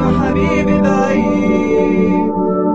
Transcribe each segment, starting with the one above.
وحبيبي بعيد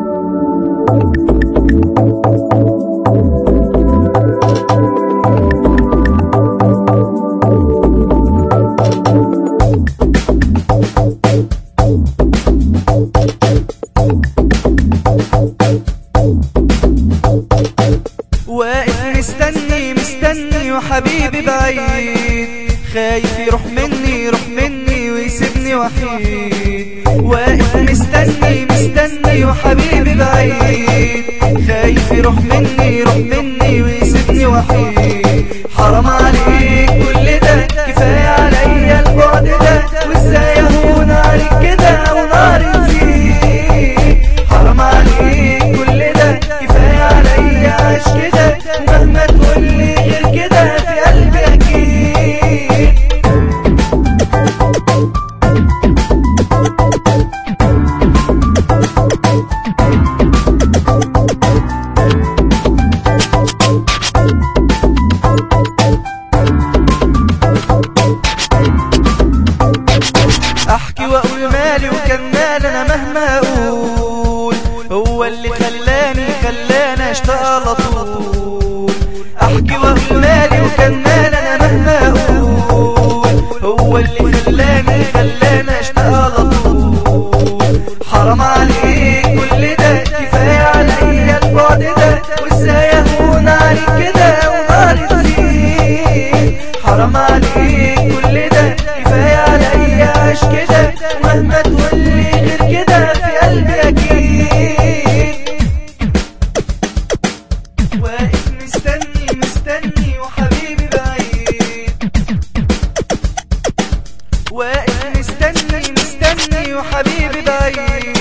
واقف مستني مستني وحبيبي بعيد خايف يروح مني يروح مني ويسيبني وحيد واقف مستني مستني وحبيبي بعيد خايف يروح مني يروح مني ويسيبني وحيد حرام عليك كل ده كفاية عليا البعد ده وازاي اهون عليك كده ونار تزيد حرام عليك كل ده كفاية عليا عيش كده ومهما تقولي غير كده في قلبي اكيد احكي واقول مالي وكان مال انا مهما اقول هو اللي خلاني خلاني اشتاق على طول احكي واقول مالي وكان مال انا مهما اقول هو اللي خلاني خلاني اشتاق على طول حرام عليك كل ده كفايه عليا البعد ده وازاي اهون عليك كده ونار تزيد حرام عليك كل ده كفايه عليا عيش كده مهما تقولي غير كده في قلبي اكيد واقف مستني مستني وحبيبي بعيد واقف مستني مستني وحبيبي بعيد